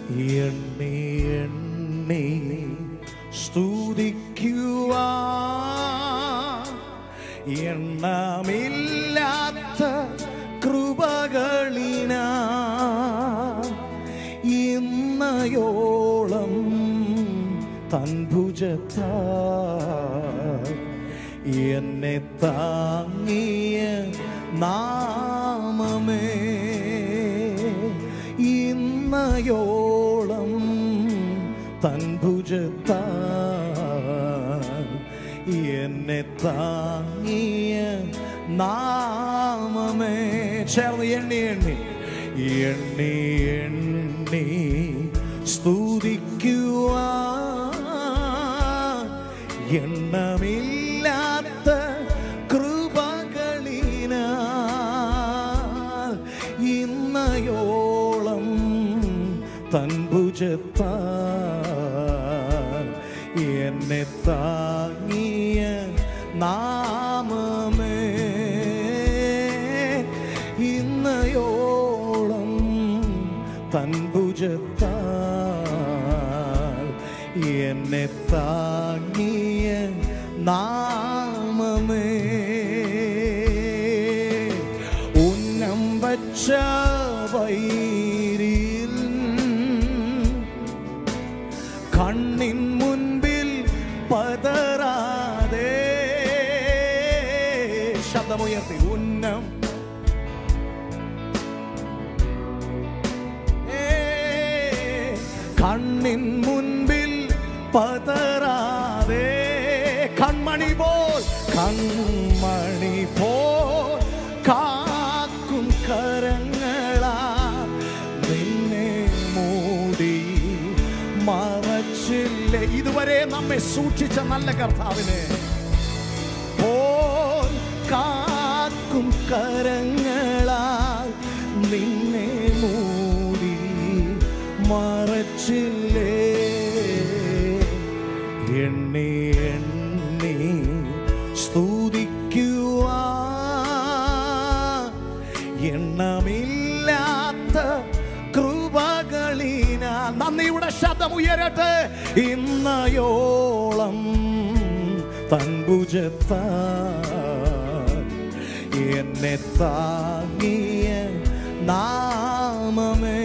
എണ്ണി എണ്ണി സ്തുതിക്കുവാ എണ്ണമില്ലാത്ത കൃപകളിനാ ഇന്നയോളം തൻഭുജത്താ എന്നെ താങ്ങിയ നാമമേ ഇന്നയോളം തൻഭുജത്താ എന്നെ താങ്ങിയ നാമമേ ചേർന്ന് എണ്ണി എണ്ണി എണ്ണി എണ്ണി സ്തുതിക്കുവാ എണ്ണമില്ലാത്ത കൃപകളിനാൽ ഇന്നയോളം തൻഭുജത്താ എന്നെ താങ്ങിയ നാമമേ ഇന്നയോളം തൻഭുജത്താ എന്നെ താങ്ങിയ നാമമേ ഉന്നം വച്ച വൈരിൽ കണ്ണിൻ മുൻപിൽ പതറാതെ ശബ്ദമുയർത്തി ഉന്നം ഏ, കണ്ണിൻ മുൻപിൽ പതറാതെ കൺമണി പോൽ കൺമണി പോൽ കാക്കും കരങ്ങളാ നിന്നെ മൂടി മറച്ചില്ലേ ഇതുവരെ നമ്മെ സൂക്ഷിച്ച നല്ല കർത്താവിനെ പോൽ കാക്കും കരങ്ങളാൽ നിന്നെ മൂടി മറച്ചില്ലേ എണ്ണി എണ്ണി സ്തുതിക്കുവാ എണ്ണമില്ലാത്ത കൃപകളിന നന്ദിയുടെ ശബ്ദം ഉയരട്ടെ ഇന്നയോളം തൻഭുജത്ത എന്നെ താങ്ങിയ നാമമേ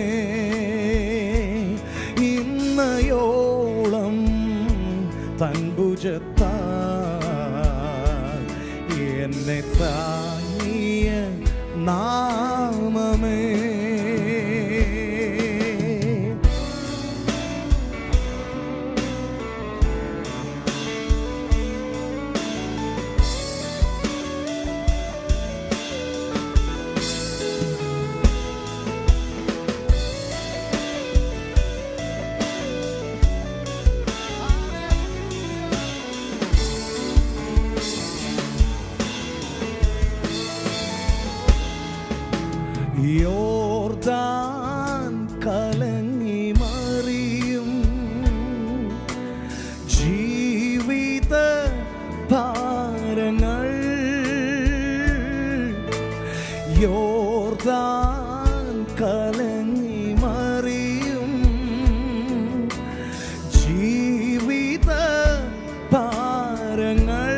ഇന്നയോളം തൻഭുജത്ത എന്നെ താങ്ങിയ നാമമേ യോർദാൻ കലങ്ങി മറിയും ജീവിത ഭാരങ്ങൾ യോർദാൻ കലങ്ങി മറിയും ജീവിത ഭാരങ്ങൾ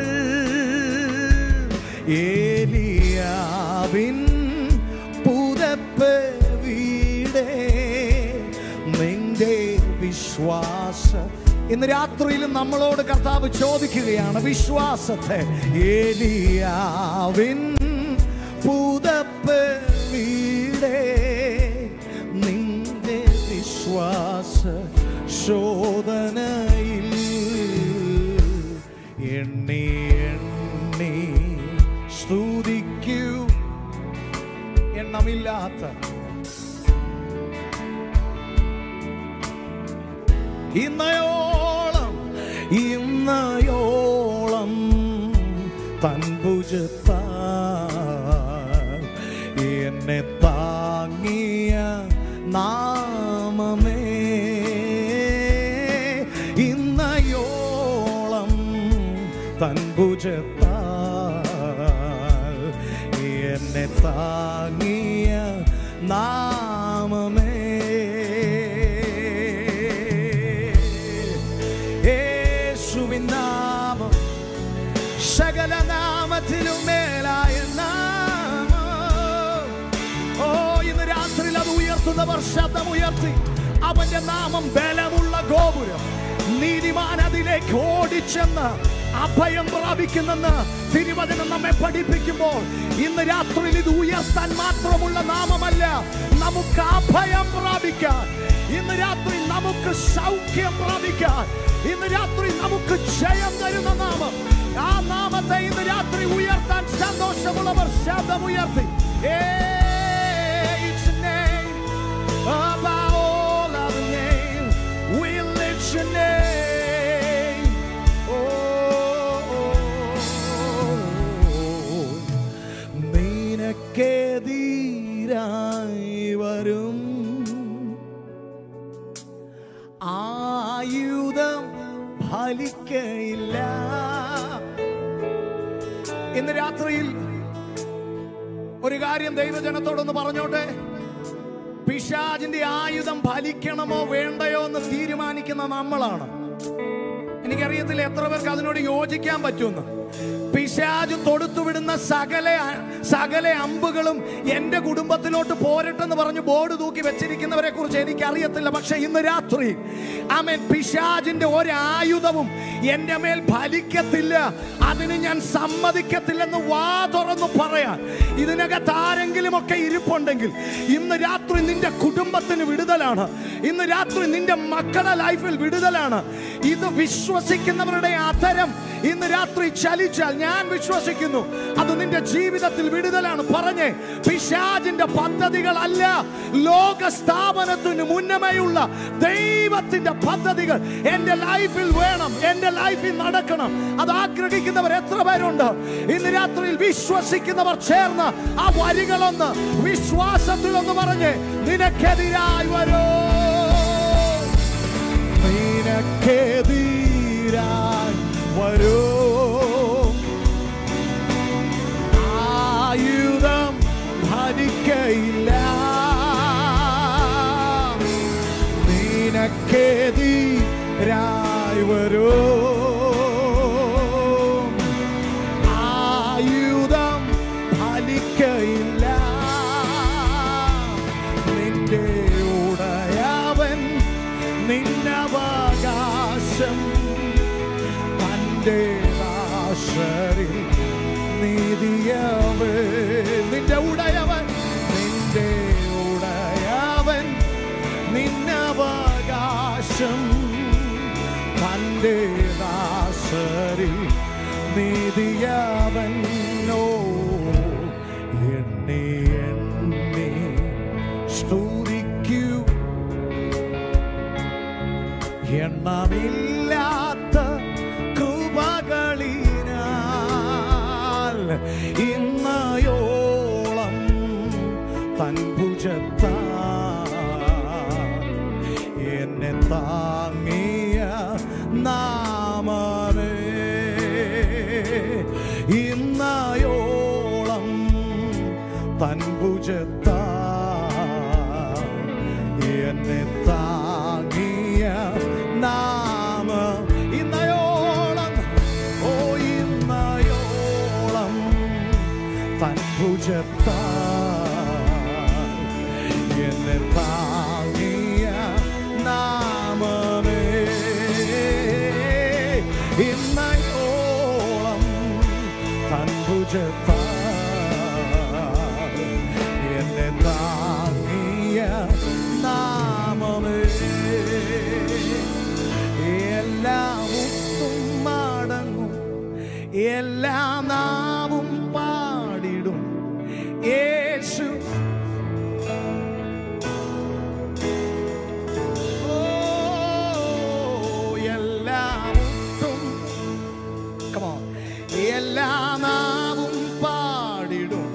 ഏലിയാവിൻ പുതപ്പ് വീടേ നിന്റെ വിശ്വാസ ഇന്ന് രാത്രിയിലും നമ്മളോട് കർത്താവ് ചോദിക്കുകയാണ് വിശ്വാസത്തെ ഏലിയാവിൻ പുതപ്പ് വീടേ നിന്റെ വിശ്വാസ ശോധനയിൽ എണ്ണി എണ്ണി സ്തുതിക്കൂ എണ്ണമില്ലാത്ത ഇന്നയോളം ഇന്നയോളം തൻഭുജത്ത എന്നെ താങ്ങിയ നാമമേ ഇന്നയോളം തൻഭുജത്ത എന്നെ താങ്ങിയ നാമമേ ശബ്ദമുള്ളവർ ശബ്ദമുയർത്തി അവന്റെ നാമം ബലമുള്ള ഗോപുരം നീതിമാൻ അതിലേക്ക് ഓടിച്ചെന്ന് അഭയം പ്രാപിക്കുന്നെന്ന് തിരുവചനം നമ്മെ പഠിപ്പിക്കുമ്പോൾ ഇന്ന് രാത്രിയിൽ ഇത് ഉയർത്താൻ മാത്രമുള്ള നാമമല്ല നമുക്ക് അഭയം പ്രാപിക്കാൻ ഇന്ന് രാത്രി നമുക്ക് സൗഖ്യം പ്രാപിക്കാൻ ഇന്ന് രാത്രി നമുക്ക് ജയം തരുന്ന നാമം ആ നാമത്തെ ഇന്ന് രാത്രി ഉയർത്താൻ സന്തോഷമുള്ളവർ ശബ്ദമുയർത്തി Hey, it's a name above all other name. We lift your name. Oh, നിനക്കെതിരായി വരും ആയുധം ഫലിക്കയില്ല ഇന്ന് രാത്രിയിൽ ഒരു കാര്യം ദൈവജനത്തോടൊന്ന് പറഞ്ഞോട്ടെ പിശാജിന്റെ ആയുധം ഫലിക്കണമോ വേണ്ടയോ എന്ന് തീരുമാനിക്കുന്ന നമ്മളാണ് എനിക്കറിയത്തില്ല എത്ര പേർക്ക് അതിനോട് യോജിക്കാൻ പറ്റുമെന്ന് പിശാജ് തൊടുത്തുവിടുന്ന സകല സകല അമ്പുകളും എൻ്റെ കുടുംബത്തിലോട്ട് പോരട്ടെന്ന് പറഞ്ഞ് ബോർഡ് തൂക്കി വെച്ചിരിക്കുന്നവരെ കുറിച്ച് എനിക്കറിയത്തില്ല പക്ഷെ ഇന്ന് രാത്രി ആമേൻ പിശാജിന്റെ ഒരായുധവും എൻ്റെ മേൽ ഫലിക്കത്തില്ല അതിന് ഞാൻ സമ്മതിക്കത്തില്ലെന്ന് വാ തുറന്നു പറയാൻ ഇതിനകത്ത് ആരെങ്കിലും ഒക്കെ ഇരിപ്പുണ്ടെങ്കിൽ ഇന്ന് രാത്രി നിന്റെ കുടുംബത്തിന് വിടുതലാണ് ഇന്ന് രാത്രി നിന്റെ മക്കളുടെ ലൈഫിൽ വിടുതലാണ് ഇത് വിശ്വസിക്കുന്നവരുടെ അധരം ഇന്ന് രാത്രി ചലിച്ചാൽ ഞാൻ വിശ്വസിക്കുന്നു അത് നിന്റെ ജീവിതത്തിൽ വിടുതലാണ് പറഞ്ഞേ പിശാജിന്റെ പദ്ധതികളല്ല ലോക സ്ഥാപനത്തിന് മുന്നമേയുള്ള ദൈവത്തിന്റെ പദ്ധതികൾ എന്റെ ലൈഫിൽ വേണം എന്റെ ലൈഫിൽ നടക്കണം അത് ആഗ്രഹിക്കുന്നവർ എത്ര പേരുണ്ട് ഇന്ന് രാത്രിയിൽ വിശ്വസിക്കുന്നവർ ചേർന്ന് ആ വരികളൊന്ന് വിശ്വാസത്തിൽ ഒന്ന് പറഞ്ഞ് നിനക്കെതിരായി വരോ നിനക്കെതിരായി വരൂ ആയുധം ഭരിക്കയില്ല നിനക്കെതിരായി വരൂ ആയുധം ഫലിക്കയില്ല നിന്റെ ഉടയവൻ നിന്നവകാശം തൻ്റെ ദാസരിൽ നീതിയവൻ നിന്റെ ഉടയവൻ നിന്റെ ഉടയവൻ നിന്നവകാശം തൻ്റെ ദാസരിൽ നീതിയവൻ ഓ എണ്ണി എണ്ണി സ്തുതിക്കൂ എണ്ണമില്ലാത്ത കൃപകളിനാൽ ഇന്നയോളം തൻ ഭുജത്താ എന്നെ താങ്ങിയ നാമമേ ഇന്നയോളം തൻ ഭുജത്താ എന്നെ താങ്ങിയ നാമ ഇന്നയോളം ഓ ഇന്നയോളം തൻ ഭുജത്താ എന്നെ താങ്ങിയ നാമമേ ഇന്നയോളം തൻ ഭുജത്താ എന്നെ താങ്ങിയ നാമമേ എല്ലാം ഒത്തും മടങ്ങും എല്ലാ നാവും പാടിടും യേശു ഓ, എല്ലാം ഒത്തും Come on. എല്ലാ നാവും പാടിടും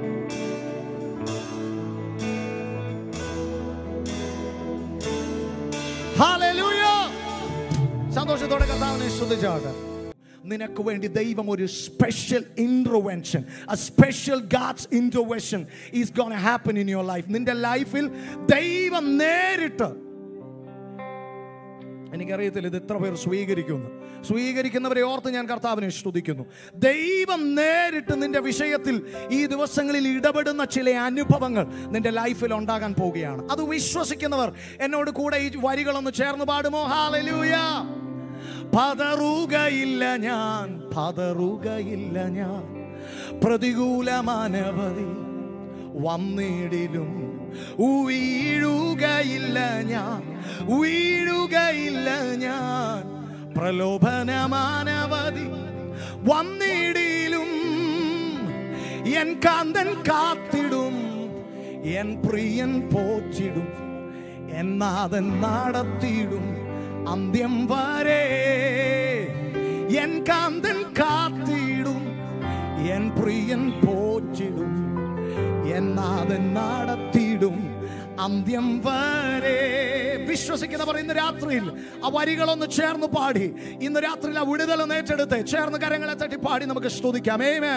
Hallelujah. സന്തോഷത്തോടെ കർത്താവിനെ ശ്രദ്ധിച്ചാട്ടെ നിനക്ക് വേണ്ടി ദൈവം ഒരു special intervention a special God's intervention is gone happen in your life നിന്റെ ലൈഫിൽ ദൈവം നേരിട്ട് എനിക്കറിയത്തില്ല ഇത് എത്ര പേർ സ്വീകരിക്കുന്നു സ്വീകരിക്കുന്നവരെ ഓർത്ത് ഞാൻ കർത്താവിനെ സ്തുതിക്കുന്നു ദൈവം നേരിട്ട് നിന്റെ വിഷയത്തിൽ ഈ ദിവസങ്ങളിൽ ഇടപെടുന്ന ചില അനുഭവങ്ങൾ നിന്റെ ലൈഫിൽ ഉണ്ടാകാൻ പോവുകയാണ് അത് വിശ്വസിക്കുന്നവർ എന്നോട് കൂടെ ഈ വരികളൊന്ന് ചേർന്ന് പാടുമോ ഹാലലൂയ പതറുകയില്ല ഞാൻ പതറുകയില്ല ഞാൻ പ്രതികൂലമാനവധി വന്നിടിലും വീഴുകയില്ല ഞാൻ വീഴുകയില്ല ഞാൻ പ്രലോഭനമാനവധി വന്നിടിലും എൻ കാന്തൻ കാത്തിടും എൻ പ്രിയൻ പോച്ചിടും എന്നാഥൻ നടത്തിയിടും അന്ത്യം വരെ എൻ കാന്തൻ കാത്തിടും എൻ പ്രിയൻ പോച്ചിടും എന്നാഥൻ നടത്തിയിടും അന്ത്യം വരെ വിശ്വസിക്കുന്നവർ ഇന്ന് രാത്രിയിൽ ആ വരികളൊന്ന് ചേർന്ന് പാടി ഇന്ന് രാത്രിയിൽ ആ വിടുതൽ ഏറ്റെടുത്ത് ചേർന്ന് കരങ്ങളെ തട്ടി പാടി നമുക്ക് സ്തുതിക്കാം ഏമേ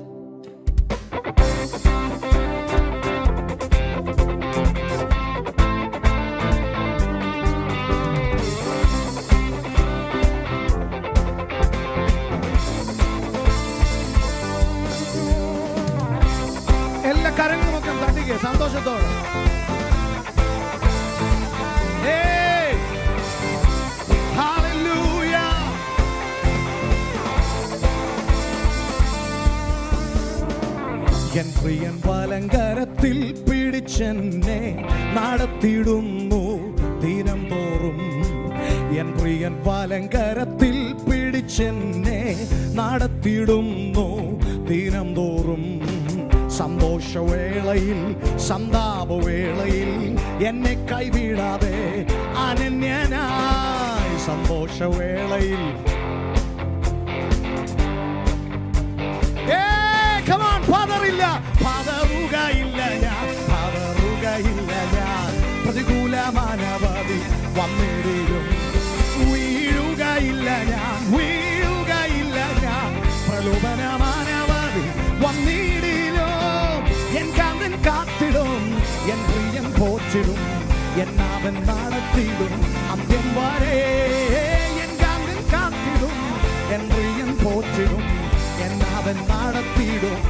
എല്ലാ കരങ്ങളും ഒക്കെ തട്ടിക്കുക സന്തോഷത്തോടെ ഏയ്! Hallelujah! എൻ പ്രിയൻ വലങ്കരത്തിൽ പിടിച്ചെന്നെ നടത്തിയിടുന്നു ദിനം തോറും എൻ പ്രിയൻ വലങ്കരത്തിൽ പിടിച്ചെന്നെ നടത്തിയിടുന്നു ദിനം തോറും സന്തോഷവേളയിൽ സന്താപവേളയിൽ എന്നെ കൈവിടാതെ അനന്യനായി സന്തോഷവേളയിൽ ഏയ്, come on, പതറില്ല പതറുകയില്ല ഞാൻ പതറുകയില്ല ഞാൻ പ്രതികൂലമാനവധി വന്നിടിലും വീഴുകയില്ല ഞാൻ വീഴുകയില്ല ഞാൻ പ്രലോഭനമാനവധി വന്നിടിലും എൻ കാന്തൻ കാത്തിടും എൻ പ്രിയൻ പോച്ചിടും എന്നാവൻ നടത്തിയിടും അന്ത്യം വരെ എൻ കാന്തൻ കാത്തിടും എൻ പ്രിയൻ പോച്ചിടും എന്നാവൻ നടത്തിയിടും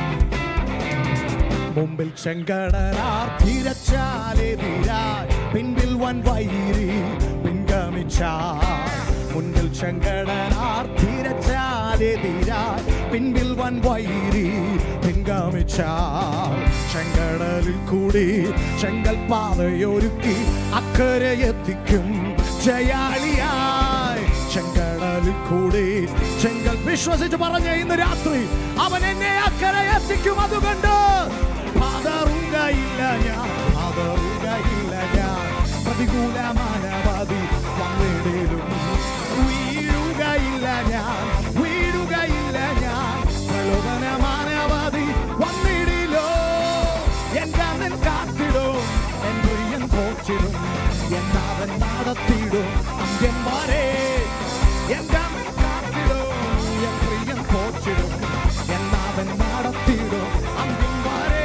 മുമ്പിൽ ചെങ്കടലാർ തിരച്ചാലെതിരായി പിൻപിൽ വൻ വൈരി പിൻഗമിച്ചാൽ മുൻപിൽ ചെങ്കടലാർ തിരച്ചാലെതിരായി പിൻപിൽ വൻ വൈരി പിൻഗമിച്ചാൽ ചെങ്കടലിൽ കൂടി ചെങ്കൽ പാതയൊരുക്കി അക്കരെ എത്തിക്കും ജയാളിയായി ചെങ്കടലിൽ കൂടി ചെങ്കൽ വിശ്വസിച്ച് പറഞ്ഞ ഇന്ന് രാത്രി അവൻ എന്നെ അക്കരെ എത്തിക്കും അതുകൊണ്ട് പതറുകയില്ല ഞാൻ പതറുകയില്ല ഞാൻ പ്രതികൂലമാനവാദി വന്നിടലും വീഴുകയില്ല ഞാൻ വീഴുകയില്ല ഞാൻ പ്രലോഭനമാനവാദി വന്നിടിലോ എൻ കാത്തിടും എൻ പ്രിയൻ പോച്ചിടും എന്നാവൻ നടത്തിയിടും അന്ത്യം വരെ എൻ കാത്തിടും എൻ പ്രിയൻ പോച്ചിടും എന്നാവൻ നടത്തിയിടും അന്ത്യം വരെ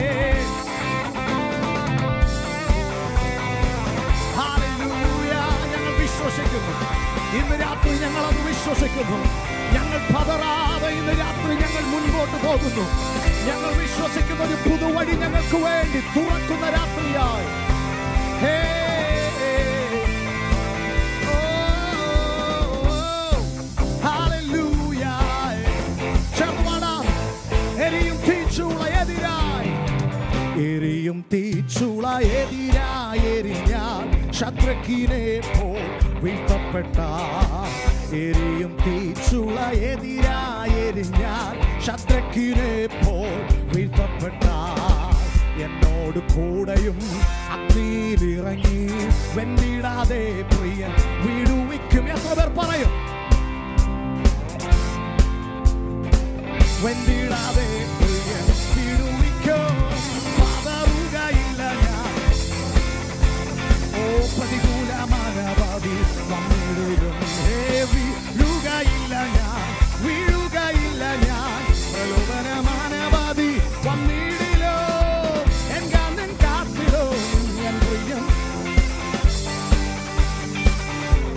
Hallelujah. ഞങ്ങൾ വിശ്വസിക്കുന്നു ഇന്ന് രാത്രി ഞങ്ങൾ അത് വിശ്വസിക്കുന്നു ഞങ്ങൾ പതറാതെ ഇന്ന് രാത്രി ഞങ്ങൾ മുൻപോട്ട് പോകുന്നു ഞങ്ങൾ വിശ്വസിക്കുന്ന ഒരു പുതുവഴി ഞങ്ങൾക്ക് വേണ്ടി തുറക്കുന്ന രാത്രിയായി ഹേ എരിയും തീച്ചുള എതിരായി എരിയും തീച്ചുള എതിരായി എരിഞ്ഞാൽ ശത്രുക്കിനെ പോൽ വീഴ്ത്തപ്പെട്ട എരിയും തീച്ചുള എതിരായി എരിഞ്ഞാൽ ശത്രുക്കിനെ പോൽ വീഴ്ത്തപ്പെട്ട എന്നോട് കൂടെയും അഗ്നിയിലിറങ്ങി വെന്തിടാതെ പ്രിയൻ വീടുവിക്കും എത്ര പേർ പറയും വെന്തിടാതെ പ്രിയൻ വീടുവിക്കും പതറുകയില്ല ഞാൻ ഓ പ്രതികൂലമാനവാദി വന്നിടും ഹേ വീഴുകയില്ല ഞാൻ വീഴുകയില്ല ഞാൻ പ്രലോഭനമാനവാദി വന്നിടിലോ എൻ കാന്തൻ കാത്തിടോ എൻ പ്രിയം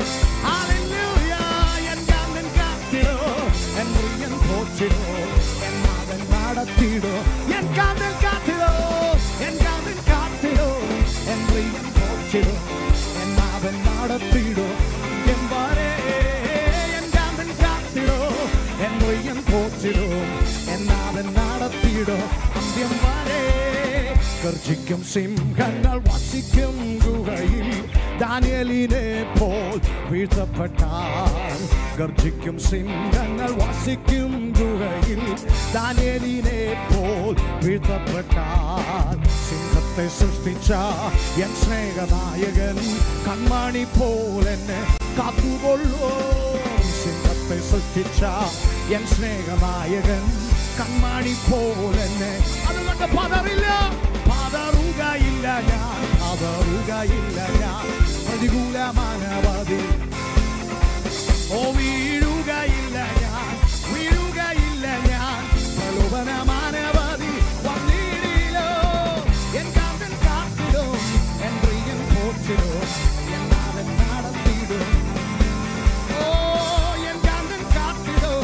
പോറ്റിടും എന്നാവൻ നടത്തിടും എൻ വരെ എൻ കാന്തൻ കാത്തിടും എൻ വയ്യൻ പോറ്റിടും എന്നാവൻ നടത്തിടും അന്ത്യം വരെ ഗർജിക്കും സിംഹങ്ങൾ വസിക്കും ഗുഹയിൽ ദാനിയലിനെ പോൽ വീഴ്ത്തപ്പെട്ടാൽ ഗർജിക്കും സിംഹങ്ങൾ വസിക്കും ഗുഹയിൽ ദാനിയലിനെ പോൽ വീഴ്ത്തപ്പെട്ടാൽ സിംഹത്തെ സൃഷ്ടിച്ച എൻ സ്നേഹനായകൻ കൺമണി പോലെന്നെ കാത്തുകൊള്ളൂ സിംഹത്തെ സൃഷ്ടിച്ച എൻ സ്നേഹനായകൻ കൺമണി പോലെന്നെ അതുകൊണ്ട് പതറില്ല പതറുകയില്ല ഞാൻ പതറുകയില്ല ഞാൻ പ്രതികൂല മാനവതി ഓ വീഴുകയില്ല ഞാൻ വീഴുകയില്ല ഞാൻ പ്രലോഭന മാനവതി വന്നിടിലോ എൻ കാന്തൻ കാത്തിടും എൻ പ്രിയൻ പോറ്റിടും എന്നാവൻ നടത്തിടും ഓ എൻ കാന്തൻ കാത്തിടും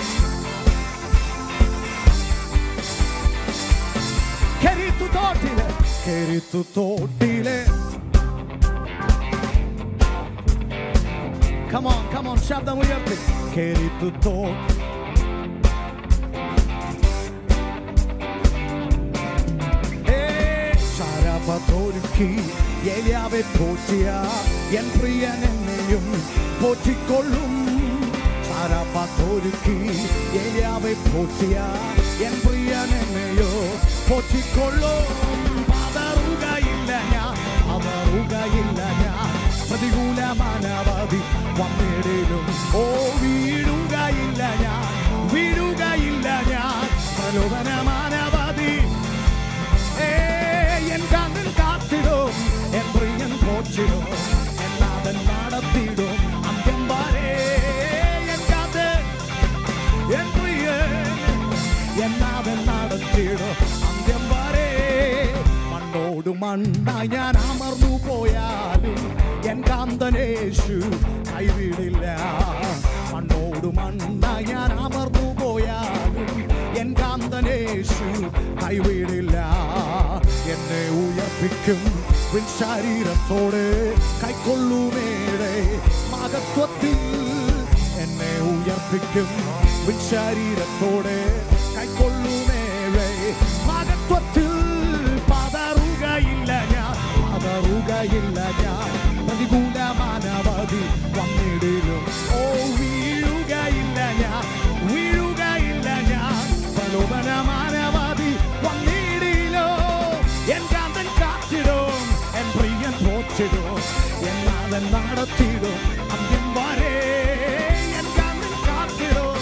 കെരിത്തു തോട്ടില് കെരിത്തു തോട്ടില് Come on, come on, ശബ്ദം ഉയർത്തി കെരിത്തു തോട്ട് ശരപതൊരുക്കി ഏലിയാവെ പോറ്റിയ എൻ പ്രിയൻ എന്നെയും പോറ്റിക്കൊള്ളും ശരപതൊരുക്കി ഏലിയാവെ പോറ്റിയ എൻ പ്രിയൻ എന്നെയോ പോറ്റിക്കൊള്ളും പതറുകയില്ല ഞാൻ പതറുകയില്ല ഞാൻ പ്രതികൂല മാനവതി വന്നിടിലും ഓ വീഴുകയില്ല ഞാൻ വീഴുകയില്ല ഞാൻ പ്രലോഭന മാനവതി ഏ, എൻ കണ്ണിൽ കാത്തിടും എൻ പ്രിയൻ പോറ്റിടും എന്നാഥൻ നടത്തിടും അന്ത്യം വരെ എൻ കാത്ത് എൻ പ്രിയൻ എന്നാഥൻ നടത്തിടും അന്ത്യം വരെ മണ്ണോട് മണ്ണ ഞാൻ അമർന്നു പോയാലും എൻ കാന്തനേശു കൈവിടില്ല മണ്ണോട് മണ്ണ ഞാൻ അമർന്നു പോയാലും എൻ കാന്തനേശു കൈവിടില്ല എന്നെ ഉയർപ്പിക്കും വിൻ ശരീരത്തോടെ കൈക്കൊള്ളുമേടെ മഹത്വത്തിൽ എന്നെ ഉയർപ്പിക്കും വിൻ ശരീരത്തോടെ കൈക്കൊള്ളുമേടെ മഹത്വത്തിൽ പതറുകയില്ല ഞാൻ പതറുകയില്ല ഞാൻ പ്രതികൂല മാനവതി വന്നിടിലും ഓ വീഴുകയില്ല ഞാൻ വീഴുകയില്ല ഞാൻ പ്രലോഭന മാനവതി വന്നിടിലോ എൻ കാന്തൻ കാത്തിടും എൻ പ്രിയൻ പോറ്റിടും എന്നാലൻ നടത്തിടും അന്ത്യം വരെ എൻ കാന്തൻ കാത്തിടും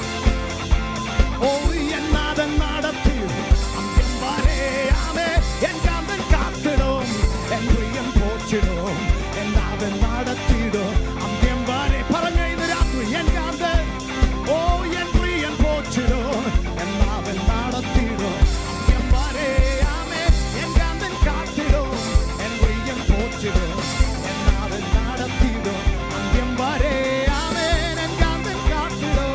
ഓ എന്നാഥൻ നടത്തിടും അന്ത്യം വരെ ആമേ എൻ കാന്തൻ കാത്തിടും എൻ പ്രിയൻ പോറ്റിടും എന്നാഥൻ നടത്തിടും അന്ത്യം വരെ പറഞ്ഞ ഇന്ന് രാത്രി എൻ കാന്തൻ ഓ എൻ പ്രിയൻ പോറ്റിടും എന്നാഥൻ നടത്തിടും അന്ത്യം വരെ ആമേ എൻ കാന്തൻ കാത്തിടും എൻ പ്രിയൻ പോറ്റിടും എന്നാഥൻ നടത്തിടും അന്ത്യം വരെ ആമേ എൻ കാന്തൻ കാത്തിടും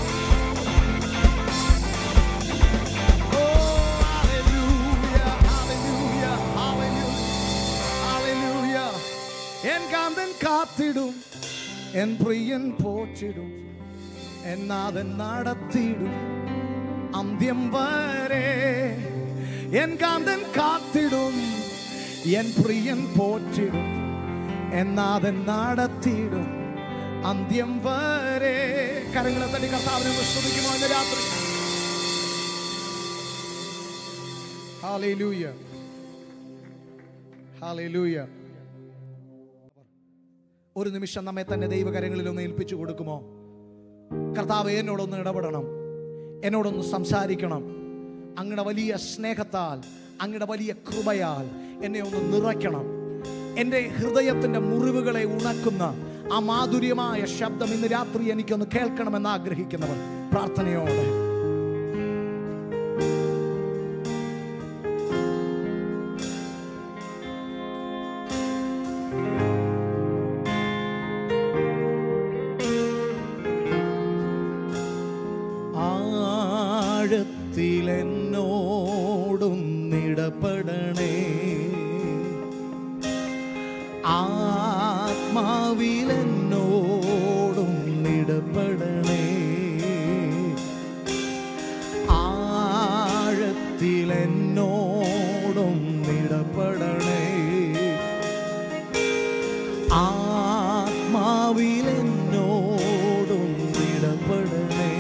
Oh, hallelujah, hallelujah, hallelujah, hallelujah. എൻ കാന്തൻ കാത്തിടും എൻ പ്രിയൻ പോറ്റിടും എന്നാഥൻ നടത്തിടും അന്ത്യം വരെ എൻ കാന്തൻ കാത്തിടും എൻ പ്രിയൻ പോറ്റിടും എന്നാഥൻ നടത്തിടും അന്ത്യം വരെ കരങ്ങളെ തട്ടി കർത്താവിനെ വിശ്രമിക്കുമോ ഇന്ന് രാത്രി Hallelujah. Hallelujah. ഒരു നിമിഷം നമ്മെ തന്നെ ദൈവകരങ്ങളിൽ ഒന്ന് ഏൽപ്പിച്ചു കൊടുക്കുമോ കർത്താവ് എന്നോടൊന്ന് ഇടപെടണം എന്നോടൊന്ന് സംസാരിക്കണം അങ്ങയുടെ വലിയ സ്നേഹത്താൽ അങ്ങയുടെ വലിയ കൃപയാൽ എന്നെ ഒന്ന് നിറയ്ക്കണം എൻ്റെ ഹൃദയത്തിൻ്റെ മുറിവുകളെ ഉണക്കുന്ന ആ മാധുര്യമായ ശബ്ദം ഇന്ന് രാത്രി എനിക്കൊന്ന് കേൾക്കണമെന്ന് ആഗ്രഹിക്കുന്നവർ പ്രാർത്ഥനയോടെ ആഴത്തിലെന്നോടും നിടപെടണേ ആത്മാവിലെന്നോടും ഇടപെടണേ ആഴത്തിലെന്നോടും ഇടപെടണേ ആത്മാവിലെന്നോടും ഇടപെടണേ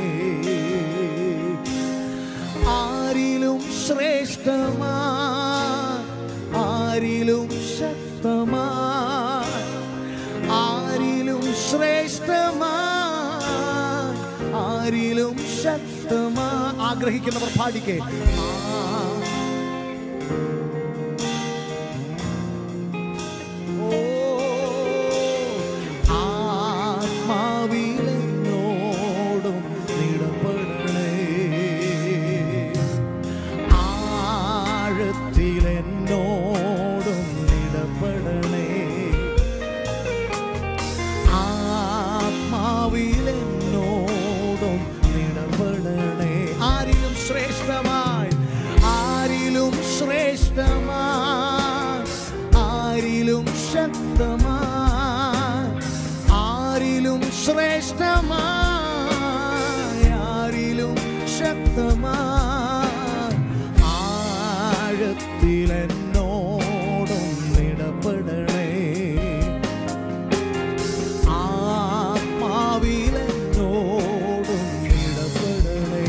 ആരിലും ശ്രേഷ്ഠമാ ആരിലും ശക്തമാ ആരിലും ശ്രേഷ്ഠമാ ആരിലും ശക്തമാ ആഗ്രഹിക്കുന്നവർ പാടിക്കേ ആത്മാവിലെന്നോടും നിടപെടണേ ആഴത്തിലെന്നോടും നിടപെടണേ ആത്മാവിലെന്നോടും നിടപെടണേ ആരിലും ശ്രേഷ്ഠമായി ആരിലും ശ്രേഷ്ഠമായി ആരിലും ശക്തമായി ആരിലും ശ്രേഷ്ഠമായി ആരിലും ശക്തമായി ആഴത്തിലെന്നോടും നിടപെടണേ ആത്മാവിലെന്നോടും ഇടപെടണേ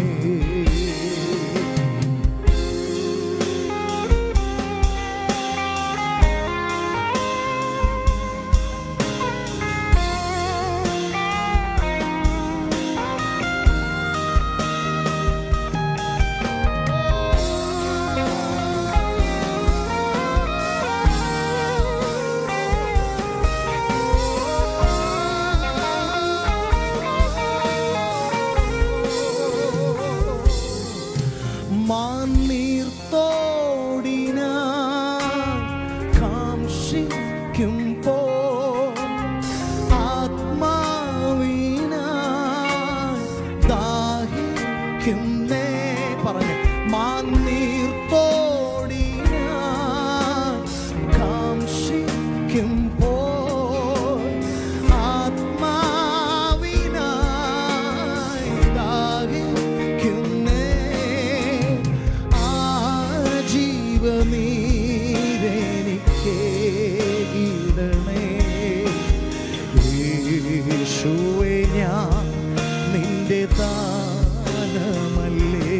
മാന്നീർത്തോടിനാ കാംക്ഷിക്കുമ്പോ ആത്മാവിനാ ദാഹിക്കുന്നേ പറഞ്ഞ് മാന്നീർത്തോടിനാ കാംക്ഷിക്കുമ്പോ ആത്മാവിനായി ദാഹിക്കുന്നേ ആജീവനീരെനിക്കേകിടണേ യേശുവേ ഞാൻ നിന്റെ ദാനമല്ലേ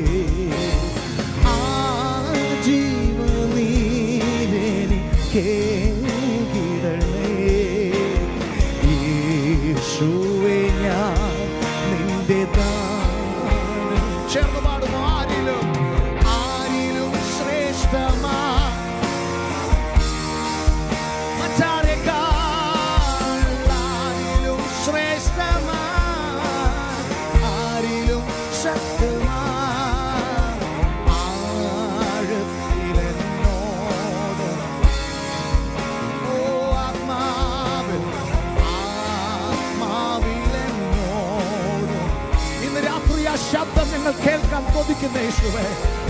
ആജീവനീരെനിക്കേകിടണേ യേശുവേ ഞാൻ നിന്റെ ദാനം ചേർന്ന് പാടുന്നു ആരിലും ആരിലും ശ്രേഷ്ഠമാ മറ്റാരെക്കാൾ ആരിലും ശ്രേഷ്ഠമാ ആരിലും ശക്തമാ ആഴത്തിലെന്നോടും ഓ ആത്മാവിൽ ആത്മാവിലെന്നോടും ഇന്ന് രാത്രി ആ ശബ്ദം ഞങ്ങൾ കേൾക്കാൻ കൊതിക്കുന്ന യേശുവേ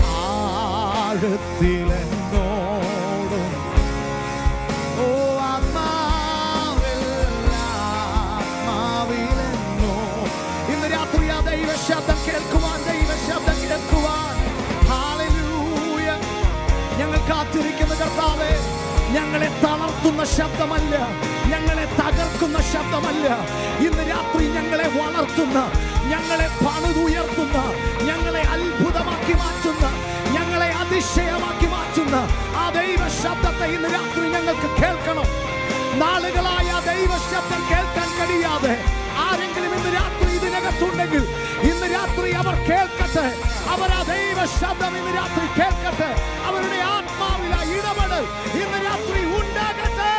ആഴത്തിലെന്നോടും ഓ ആത്മാവിൽ ആത്മാവിലെന്നോ ഇന്ന് രാത്രി ആ ദൈവ ശബ്ദം കേൾക്കുവാൻ ദൈവ ശബ്ദം കേൾക്കുവാൻ ഹാലലൂയ ഞങ്ങൾ കാത്തിരിക്കുന്ന കർത്താവേ ഞങ്ങളെ തളർത്തുന്ന ശബ്ദമല്ല ഞങ്ങളെ തകർക്കുന്ന ശബ്ദമല്ല ഇന്ന് രാത്രി ഞങ്ങളെ വളർത്തുന്ന ഞങ്ങളെ പണിതുയർത്തുന്ന ഞങ്ങളെ അത്ഭുതമാക്കി മാറ്റുന്ന ഞങ്ങളെ അതിശയമാക്കി മാറ്റുന്ന ആ ദൈവ ശബ്ദത്തെ ഇന്ന് രാത്രി ഞങ്ങൾക്ക് കേൾക്കണം നാളുകളായ ആ ദൈവ ശബ്ദം കേൾക്കാൻ കഴിയാതെ ആരെങ്കിലും ഇന്ന് രാത്രി ഇതിനകത്തുണ്ടെങ്കിൽ ഇന്ന് രാത്രി അവർ കേൾക്കട്ടെ അവർ ആ ദൈവ ശബ്ദം ഇന്ന് രാത്രി കേൾക്കട്ടെ അവരുടെ ആത്മാവില ഇടപെടൽ ഇന്ന് രാത്രി ഉണ്ടാകട്ടെ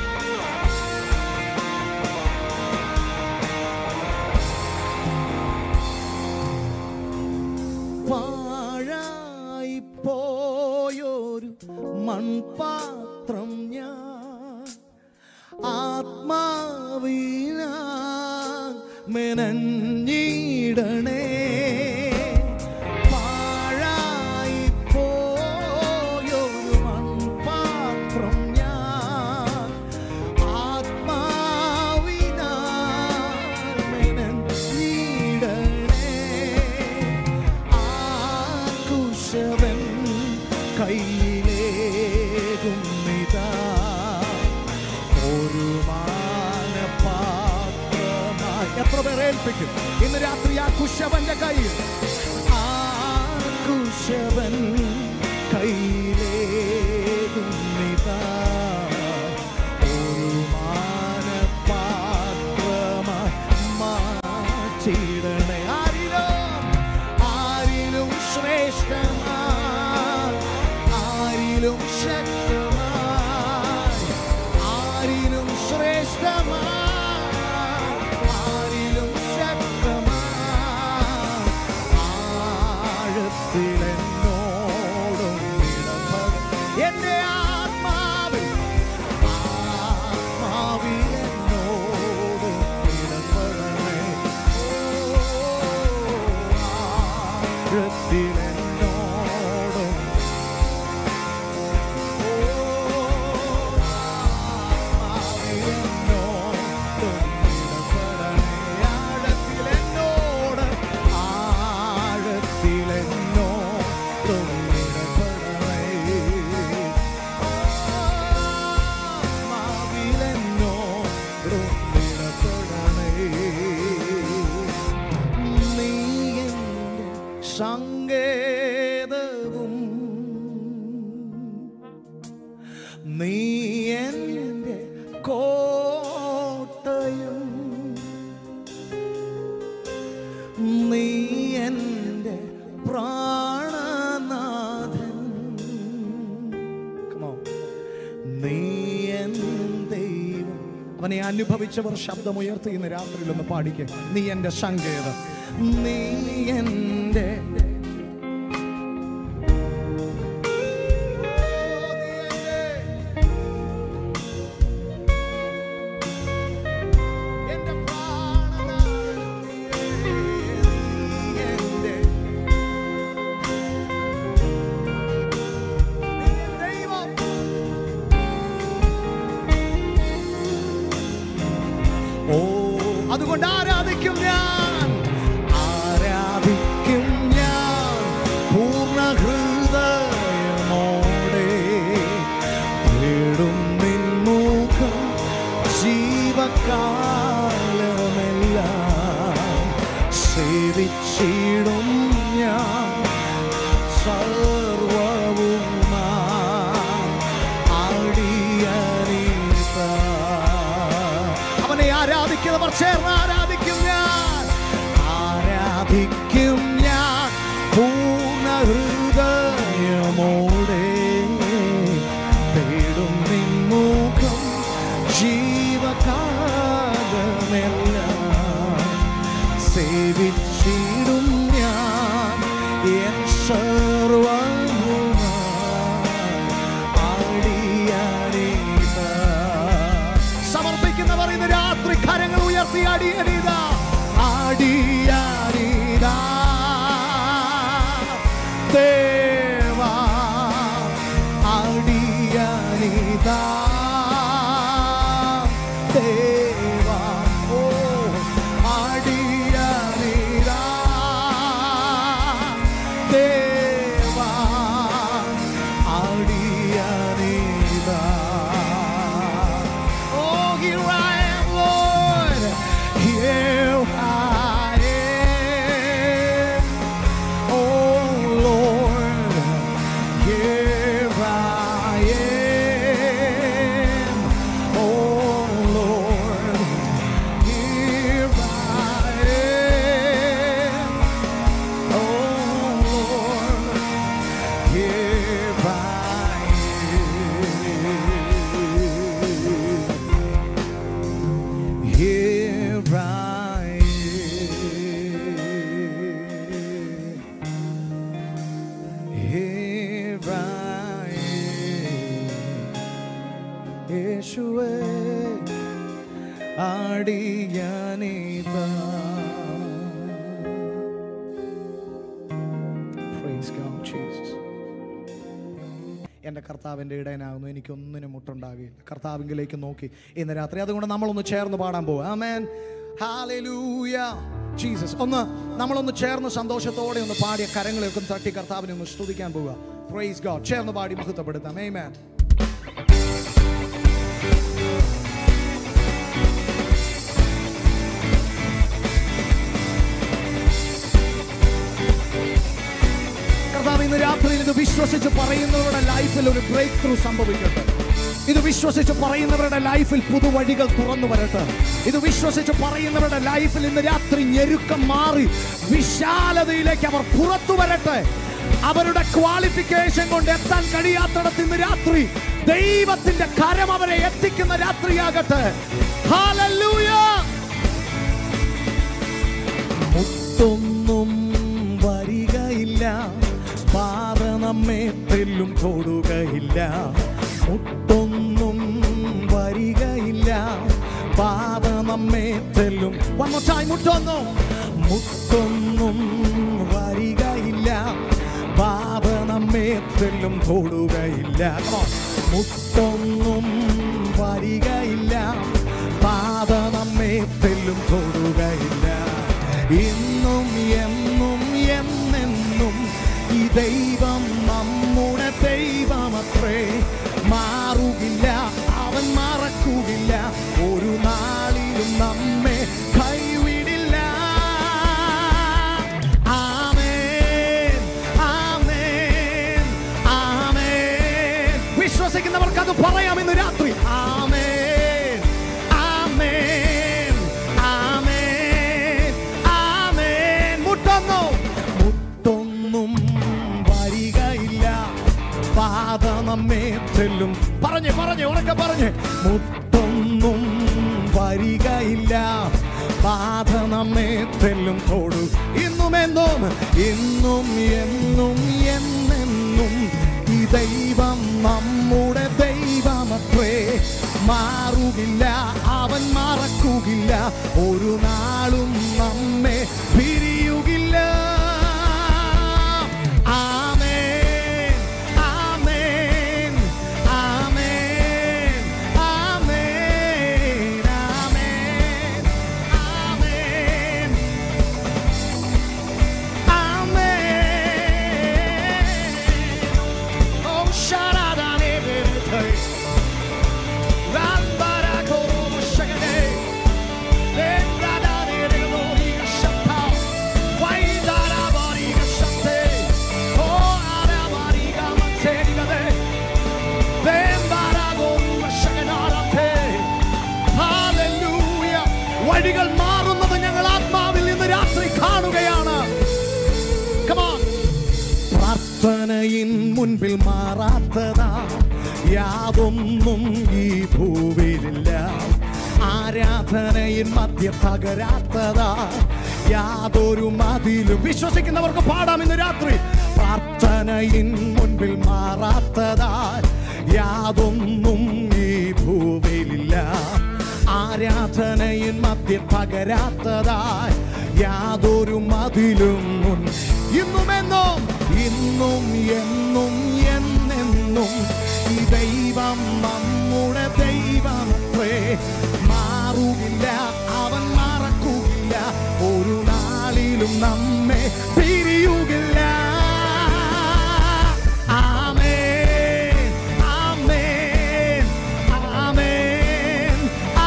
പാഴായി പോയൊരു മൺപാത്രം ഞാൻ ആത്മാവിനാ മെനഞ്ഞിടണേ പാഴായി പോയൊരു മൺപാത്രം ഞാൻ ഒരു മാനപാത്രമായി എത്ര പേർ ഏൽപ്പിക്കും ഇന്ന് രാത്രി ആ കുശവന്റെ കയ്യിൽ ആ കുശവൻ കയ്യിലേകുന്നിതാ ഒരു മാനപാത്രമായി മാറ്റിടണേ ആരിലും ആരിലും ശ്രേഷ്ഠമായി ആരിലും ശക്തമായി ആരിലും ശ്രേഷ്ഠമായി ആരിലും ശക്തമായി ആഴത്തിലെന്നോടും ഇടപെടും എന്റെ ആത്മാവിൽ ആത്മാവിൽ എന്നോടും ഇടപെടണേ ആഴത്തിലെന്നോടും സങ്കേതവും നീ എൻ്റെ കോട്ടയും നീ എൻ്റെ പ്രാണനാഥൻ Come on. നീ എൻ ദൈവം അവനെ അനുഭവിച്ചവർ ശബ്ദമുയർത്തി ഇന്ന് രാത്രിയിൽ ഒന്ന് പാടിക്കേ നീ എൻ്റെ സങ്കേതം നീ എൻ്റെ എന്റെ പ്രാണനാഥൻ നീയേ, നീ എന്റെ നീ എൻ ദൈവം ഓ അതുകൊണ്ട് ആരാധിക്കും ഞാൻ ആരാധിക്കും ഞാൻ പൂർണ്ണ ഹൃദയമോടെ തേടും നിൻമുഖം ജീവകാലമെല്ലാം സേവിച്ചിടും ഞാൻ അവനെ ആരാധിക്കുന്നവർ ചേർന്ന് ആരാധിക്കും ഞാൻ ആരാധിക്കും ഞാൻ പൂർണ്ണ ഹൃദയമോടെ തേടും നിൻമുഖം ജീവകാലമെല്ലാം സേവിച്ചിടും ഞാൻ എൻ സർവവുമായി ആടിയാടിതാ. സമർപ്പിക്കുന്നവർ ഇന്ന് രാത്രി കരങ്ങൾ ഉയർത്തി അടിയടിത ആടിയാടിതാ ദേവാ ആടിയാടിതാ ദേവാ ഓ ആടിയാടിതാ ദേവാ ആടിയാടിതാ Oh, here I am, Lord. Here I am. Oh, Lord. Here I am. Oh, Lord. Here I am. Oh, Lord. Here I am. Here I am. Here I am. യേശുവേ ആടിയാനിതാ Praise God, Jesus. എൻ്റെ കർത്താവിൻ്റെ ഇടയനാകുന്നു എനിക്കൊന്നിനും മുട്ടുണ്ടാകുകയില്ല കർത്താവിങ്കിലേക്ക് നോക്കി ഇന്ന് രാത്രി അതുകൊണ്ട് നമ്മളൊന്ന് ചേർന്ന് പാടാൻ പോകും ആമേൻ ഹാലൂയ ജീസസ് ഒന്ന് നമ്മളൊന്ന് ചേർന്ന് സന്തോഷത്തോടെ ഒന്ന് പാടിയ കരങ്ങളെയൊക്കെ ഒന്ന് തട്ടി കർത്താവിനെ ഒന്ന് സ്തുതിക്കാൻ പോവുക പ്രൈസ് ഗോഡ് ചേർന്ന് പാടി മഹത്വപ്പെടുത്താം ആമേൻ വിശ്വസിച്ച് പറയുന്നവരുടെ ലൈഫിൽ ഒരു ബ്രേക്ക് ത്രൂ സംഭവിക്കട്ടെ ഇത് വിശ്വസിച്ച് പറയുന്നവരുടെ ലൈഫിൽ പുതുവഴികൾ തുറന്നു വരട്ടെ ഇത് വിശ്വസിച്ച് പറയുന്നവരുടെ ലൈഫിൽ ഇന്ന് രാത്രി ഞെരുക്കം മാറി വിശാലതയിലേക്ക് അവർ പുറത്തു വരട്ടെ അവരുടെ ക്വാളിഫിക്കേഷൻ കൊണ്ട് എത്താൻ കഴിയാത്തിടത്ത് ഇന്ന് രാത്രി ദൈവത്തിന്റെ കരം അവരെ എത്തിക്കുന്ന രാത്രിയാകട്ടെ Hallelujah! മുത്തൊന്നും വരികയില്ല പാറ നമ്മെ തെല്ലും തൊടുകയില്ല മുത്തൊന്നും വരികയില്ല പാത നമ്മെ തെല്ലും One more time, മുത്തൊന്നും മുത്തൊന്നും വരികയില്ല പാത നമ്മെ തെല്ലും തൊടുകയില്ല Come on. മുത്തൊന്നും വരികയില്ല പാത നമ്മെ തെല്ലും തൊടുകയില്ല ഇന്നും എന്നും എന്നെന്നും ഈ ദൈവം നമ്മുടെ ദൈവമത്രേ മാറുകില്ല അവൻ മറക്കുകില്ല ഒരു നാളിലും നമ്മെ കൈവിടില്ല ആമേൻ ആമേൻ ആമേൻ വിശ്വസിക്കുന്നവർക്ക് അത് പറയാം ഇന്ന് രാത്രി ആമേൻ ആമേൻ ആമേൻ ആമേൻ മുട്ടൊന്നു മുട്ടൊന്നും വരികയില്ല പാത നമ്മെ ചെല്ലും പറഞ്ഞേ പറഞ്ഞേ ഉറക്കെ പറഞ്ഞേ മുട്ടൊന്നും വരികയില്ല പാത നമ്മെ തെല്ലും തോടു ഇന്നും എന്നും ഇന്നും എന്നും എന്നെന്നും ഈ ദൈവം നമ്മുടെ ദൈവമത്രേ മാറുകില്ല അവൻ മറക്കുകില്ല ഒരു നാളും നമ്മെ പിരിയുകില്ല ആമേൻ ആമേൻ ആമേൻ ആമേൻ ആമേൻ ആമേൻ ആമേൻ Oh, sharadane-bebe-te. Rambara-korobo-shagade. Dendradane-regoriga-shata. Waidara-bariga-shate. Oh, arabariga-mate-rigade. Dembara-goruba-shagadara-te. Hallelujah. വഴികൾ മാറുന്നത് ഞങ്ങൾ ആത്മാവിൽ നിന്ന് രാത്രി കാണുകയാണ് Come on. പ്രാർത്ഥനയിൻ മുൻപിൽ മാറാത്തതാ യാതൊന്നും ഈ ഭൂവിലില്ല ആരാധനയിൻ മധ്യ തകരാത്തതാ യാതൊരു മതിലും വിശ്വസിക്കുന്നവർക്ക് പാടാം ഇന്ന് രാത്രി പ്രാർത്ഥനയിൻ മുൻപിൽ മാറാത്തതാ യാതൊന്നും ഈ ഭൂവിലില്ല ആരാധനയിൻ മധ്യ പകരാത്തതായി യാതൊരു മതിലും മുൻ ഇന്നും എന്നും ഇന്നും എന്നും എന്നെന്നും ഈ ദൈവം നമ്മുടെ ദൈവമത്രേ മാറുകില്ല അവൻ മറക്കുകില്ല ഒരു നാളിലും നമ്മെ പിരിയുകില്ല ആമേൻ ആമേൻ ആമേൻ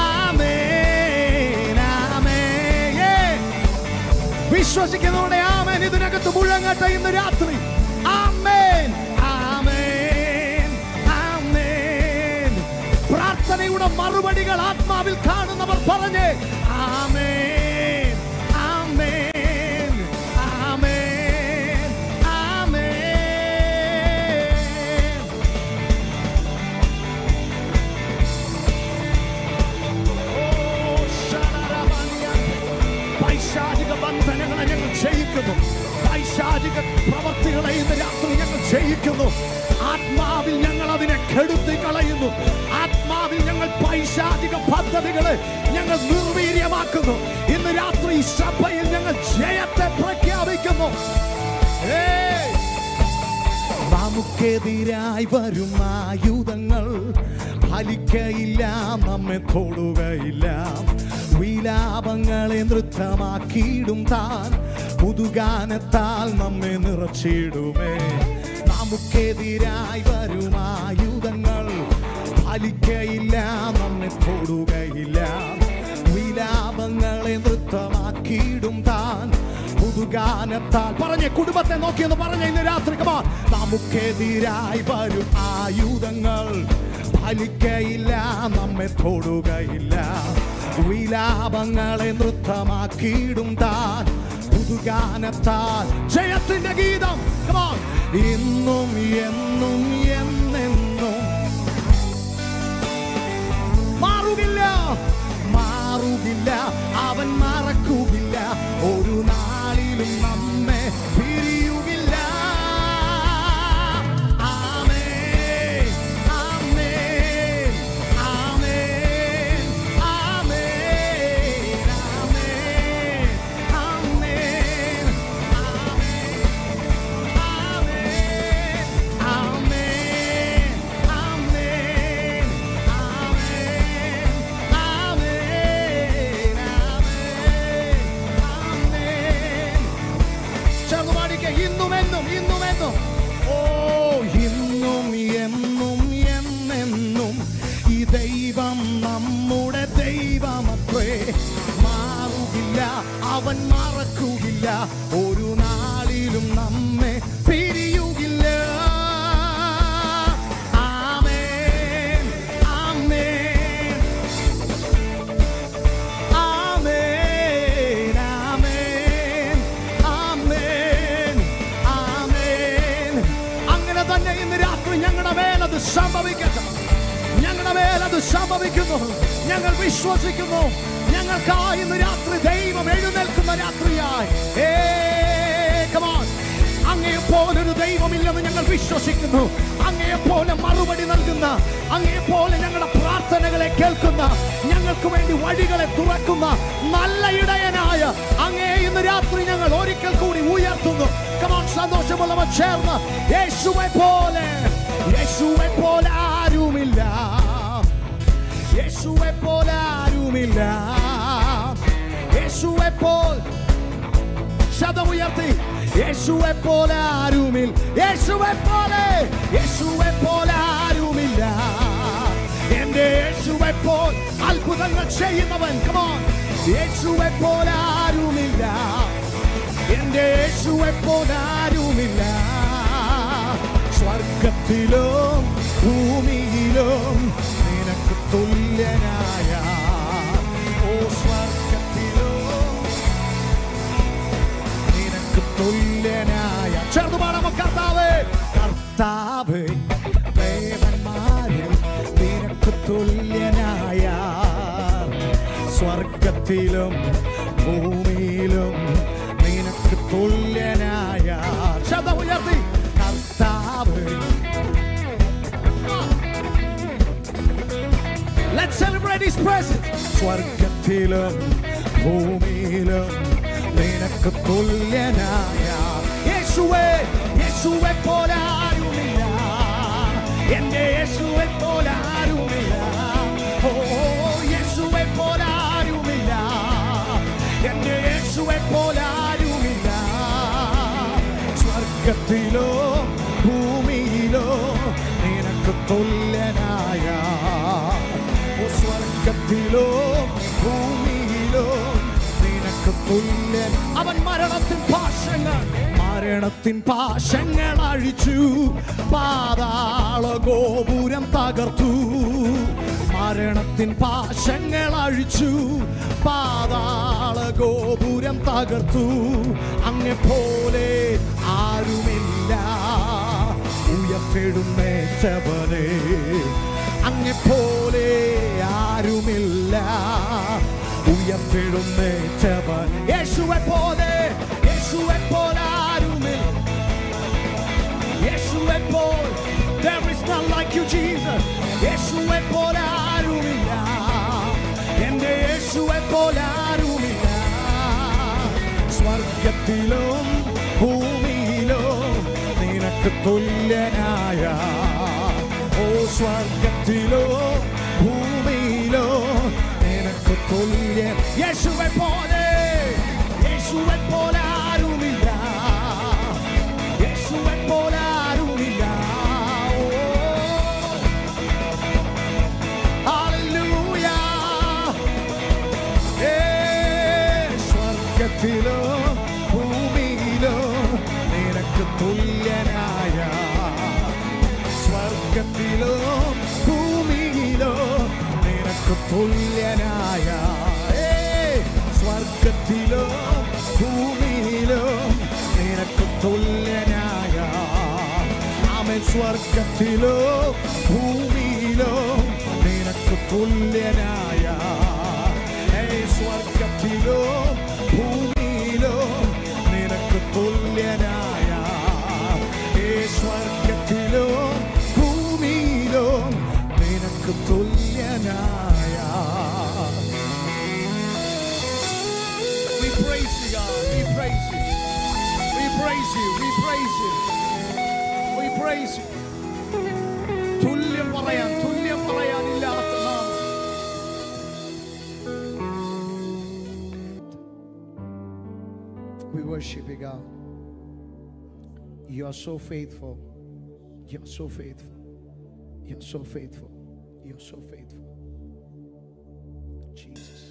ആമേൻ ആമേൻ Yeah. വിശ്വസിക്കുന്നവരുടെ ആമേൻ ഇതിനകത്ത് മുഴങ്ങട്ടെ ഇന്ന് രാത്രി ആമേൻ ആമേൻ ആമേൻ പ്രാർത്ഥനയുടെ മറുപടികൾ ആത്മാവിൽ കാണുന്നവർ പറഞ്ഞേ ആമേൻ ആമേൻ ആമേൻ ആമേൻ ഓ ശരണരമണിയൻ പൈശാചിക ബന്ധനങ്ങളെ ഞങ്ങൾ ജയിക്കുന്നു പൈശാചിക പ്രവർത്തികളെ ഇന്ന് രാത്രി ഞങ്ങൾ ജയിക്കുന്നു ആത്മാവിൽ ഞങ്ങൾ അതിനെ കെടുത്തി കളയുന്നു ആത്മാവിൽ ഞങ്ങൾ പൈശാചിക പദ്ധതികളെ ഞങ്ങൾ നിർവീര്യമാക്കുന്നു ഇന്ന് രാത്രി സഭയിൽ ഞങ്ങൾ ജയത്തെ പ്രഖ്യാപിക്കുന്നു ഏയ് നമുക്കെതിരായി വരും ആയുധങ്ങൾ ഫലിക്കയില്ല നമ്മെ തൊടുകയില്ല വിലാപങ്ങളെ നൃത്തമാക്കിയിടും താൻ പുതുഗാനത്താൽ നമ്മെ നിറച്ചിടുമേ നമുക്കെതിരായി വരും ആയുധങ്ങൾ ഫലിക്കയില്ല നമ്മെ തൊടുകയില്ല വിലാപങ്ങളെ നൃത്തമാക്കിയിടും താൻ പുതു പുതുഗാനത്താൽ പറഞ്ഞ കുടുംബത്തെ നോക്കിയെന്ന് പറഞ്ഞ ഇന്ന് രാത്രി കമാ നമുക്കെതിരായി വരും ആയുധങ്ങൾ ഫലിക്കയില്ല നമ്മെ തൊടുകയില്ല വിലാപങ്ങളെ നൃത്തമാക്കിയിടും താൻ പുതുഗാനത്താൽ ജയത്തിന്റെ ഗീതം Come on. ഇന്നും എന്നും എന്നെന്നും മാറുകില്ല മാറുകില്ല അവൻ മറക്കുകില്ല ഒരു നാളിലും നമ്മെ പിരിയുകില്ല ആമേൻ, ആമേൻ, ആമേൻ, ആമേൻ, ആമേൻ, ആമേൻ, ആമേൻ, ആമേൻ, ആമേൻ, ആമേൻ, ആമേൻ. ചേർന്ന് പാടിക്കേ ഇന്നും എന്നും ഇന്നും എന്നും ഓ ഇന്നും എന്നും എന്നെന്നും ഈ ദൈവം നമ്മുടെ ദൈവമത്രേ മാറുകില്ല അവൻ മറക്കുകില്ല ഒരു നാളിലും നമ്മെ പിരിയുകില്ല ആമേൻ ആമേൻ ആമേൻ ആമേൻ ആമേൻ ആമേൻ അങ്ങനെ തന്നെ ഇന്ന് രാത്രി ഞങ്ങളുടെ മേലത് സംഭവിക്കട്ടെ ഞങ്ങളുടെ മേലത് സംഭവിക്കുന്നു ഞങ്ങൾ വിശ്വസിക്കുന്നു ഞങ്ങൾക്കായി ഇന്ന് രാത്രി ദൈവം എഴുന്നേൽക്കുന്ന രാത്രിയായി ഏ come on. അങ്ങയെ പോലൊരു ദൈവമില്ലെന്ന് ഞങ്ങൾ വിശ്വസിക്കുന്നു അങ്ങയെ പോലെ മറുപടി നൽകുന്ന അങ്ങയെ പോലെ ഞങ്ങളുടെ പ്രാർത്ഥനകളെ കേൾക്കുന്ന ഞങ്ങൾക്ക് വേണ്ടി വഴികളെ തുറക്കുന്ന നല്ല ഇടയനായ അങ്ങയെ ഇന്ന് രാത്രി ഞങ്ങൾ ഒരിക്കൽ കൂടി ഉയർത്തുന്നു കമാൻ സന്തോഷമുള്ളവർ ചേർന്ന് യേശുവെ പോലെ യേശുവെ പോലെ ആരുമില്ല യേശുവെ പോലെ ആരുമില്ല യേശുവെ പോൽ ശതമുയർത്തി യേശുവെ പോലെ ആരുമിൽ യേശുവെ പോലെ യേശുവെ പോലെ ആരുമില്ല എന്റെ യേശുവെ പോൽ അത്ഭുതങ്ങൾ ചെയ്യുന്നവൻ കമോൺ യേശുവെ പോലെ ആരുമില്ല എന്റെ യേശുവെ പോലെ ആരുമില്ല സ്വർഗത്തിലും ഭൂമിയിലും നിനക്ക് തുല്യനായ ഓ സ്വർഗത്തിലും നിനക്ക് തുല്യനായ ചേർന്ന് പാടാമോ കർത്താവ് കർത്താവ് ദേവന്മാരിൽ നിനക്ക് തുല്യനായ സ്വർഗത്തിലും ഭൂമിയിലും നിനക്ക് തുല്യനായ ശബ്ദം ഉയർത്തി കർത്താവ് Let's celebrate His presence. സ്വർഗത്തിലും ഭൂമിയിലും നിനക്ക് തുല്യനായ യേശുവേ യേശുവെ പോലെ ആരുമില്ല എന്റെ യേശുവെ പോലെ ആരുമില്ല ഓ യേശുവെ പോലെ ആരുമില്ല എന്റെ യേശുവെ പോലെ ആരുമില്ല സ്വർഗത്തിലോ ഭൂമിയിലോ നിനക്ക് തുല്യനായ ഓ സ്വർഗത്തിലോ ഭൂമിയിലോ നിനക്ക് തുല്യൻ അവൻ മരണത്തിൻ പാശങ്ങൾ മരണത്തിൻ പാശങ്ങൾ അഴിച്ചു പാതാള ഗോപുരം തകർത്തു മരണത്തിൻ പാശങ്ങൾ അഴിച്ചു പാതാള ഗോപുരം തകർത്തു അങ്ങെ പോലെ ആരുമില്ല ഉയർപ്പെടുന്നേറ്റവനെ അങ്ങെ പോലെ ആരുമില്ല ഉയർപ്പെടുന്നേറ്റവൻ യേശുവെ പോലെ യേശുവെ പോലെ ആരുമില്ല യേശുവെ പോൽ There is none like you, Jesus. യേശുവെ പോലെ ആരുമില്ല എന്റെ യേശുവെ പോലെ ആരുമില്ല സ്വർഗത്തിലും ഭൂമിയിലും നിനക്ക് തുല്യനായ ഓ സ്വർഗത്തിലോ ഭൂമിയിലോ നിനക്ക് തുല്യൻ യേശുവെ പോലെ യേശുവെ പോലെ ആരുമില്ല യേശുവെ പോലെ ആരുമില്ല ഓ ഹല്ലേലൂയ ഏ സ്വർഗത്തിലോ ഭൂമി തുല്യനായ സ്വർഗത്തിലോ ഭൂമിയിലോ നിനക്ക് തുല്യനായ ഏയ്! സ്വർഗത്തിലോ ഭൂമിയിലോ നിനക്ക് തുല്യനായ ആമൻ സ്വർഗത്തിലോ ഭൂമിയിലോ നിനക്ക് തുല്യനായ ഏയ് സ്വർഗത്തിലോ ഭൂമിയിലോ നിനക്ക് തുല്യനായ ഏ സ്വർഗത്തിലോ ഭൂമിയിലോ നിനക്ക് തുല്യനായ We praise you, God. We praise you. We praise you. We praise you. We praise you. തുല്യം പറയാൻ തുല്യം പറയാനില്ലാത്ത നാമം We worship you, God. You are so faithful. You're so faithful. You're so faithful. You're so faithful. Jesus.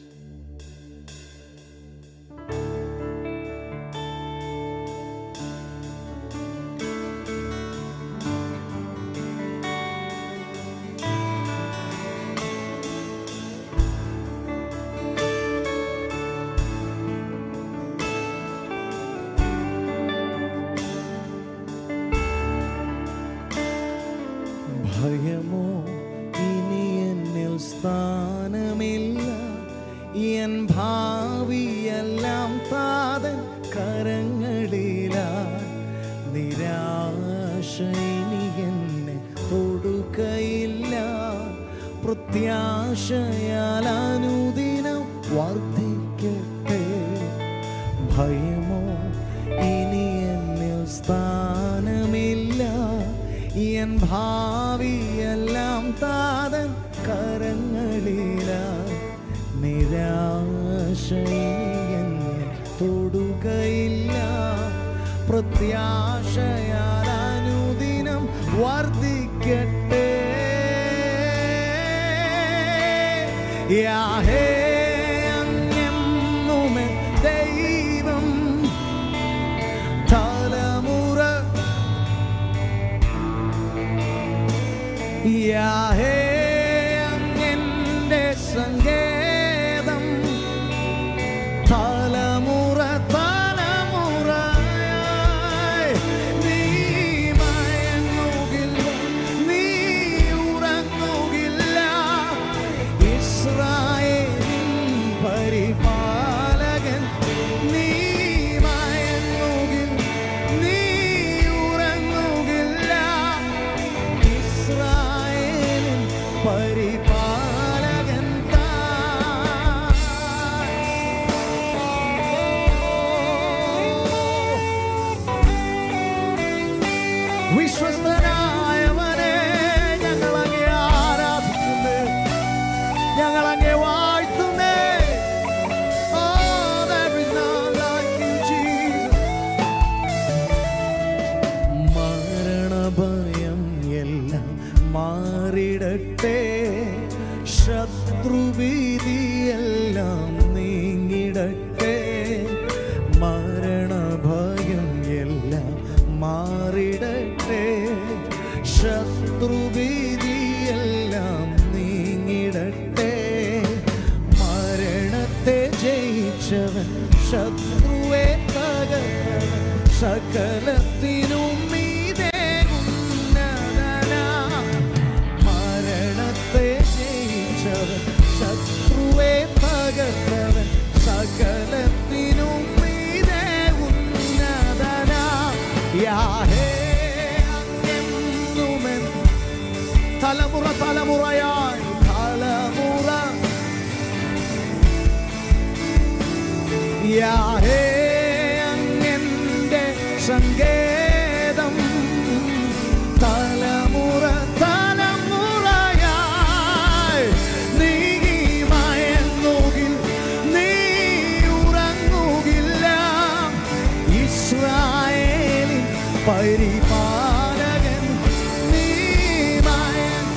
ഭയമോ ഇനി എന്നിൽ സ്ഥാനമില്ല N ഭാവിയെല്ലാം താതൻ കരങ്ങളില നിരാശ ഇനി എന്നെ തൊടുകയില്ല പ്രത്യാശയാൽ അനുദിനം വർദ്ധിക്കട്ടെ ഭയമോ ഇനി എന്നിൽ സ്ഥാനമില്ല എൻ ഭാവിയെല്ലാം താതൻ കരങ്ങളില നിരാശ ഇനി എന്നെ തൊടുകയില്ല പ്രത്യാശയാൽ അനുദിനം വർദ്ധിക്കട്ടെ യാഹേ അങ്ങെന്നുമേ ദൈവം തലമുറ യാഹേ അങ്ങെന്റെ സങ്കേതം തലമുറ തലമുറയായി നീ മയങ്ങുകില്ല നീ ഉറങ്ങുകില്ല ഇസ്രായേലിൻ പരിപാലകൻ നീ മയങ്ങുകിൽ നീ ഉറങ്ങുകില്ല ഇസ്രായേലിൻ പരിപാലകൻ വിശ്വസ്തനായവനെ ഞങ്ങൾ അങ്ങേ ആരാധിക്കുന്നേ ഞങ്ങൾ അങ്ങേ വാഴ്ത്തുന്നേ Oh, there is none like you, Jesus. മരണഭയം എല്ലാം മാറിടട്ടെ ശത്രുവിധിയെല്ലാം നീങ്ങിടട്ടെ മരണഭയം എല്ലാം മാറിടട്ടെ ശത്രുവിധിയെല്ലാം നീങ്ങിടട്ടെ മരണത്തെ ജയിച്ചവൻ ശത്രുവെ തകർത്തവൻ സകലത്തിനും മീതെ ഉന്നതനാ. മരണത്തെ ജയിച്ചവൻ ശത്രുവെ തകർത്തവൻ സകലത്തിനും മീതെ ഉന്നതനാ. യാഹേ അങ്ങെന്നുമെൻ തലമുറ തലമുറയായി തലമുറ യാഹേ അങ്ങെന്റെ സങ്കേതം തലമുറ തലമുറയായി നീ മയങ്ങുകിൽ നീ ഉറങ്ങുകില്ല ഇസ്രായേലിൻ പരിപാലകൻ നീ മയങ്ങ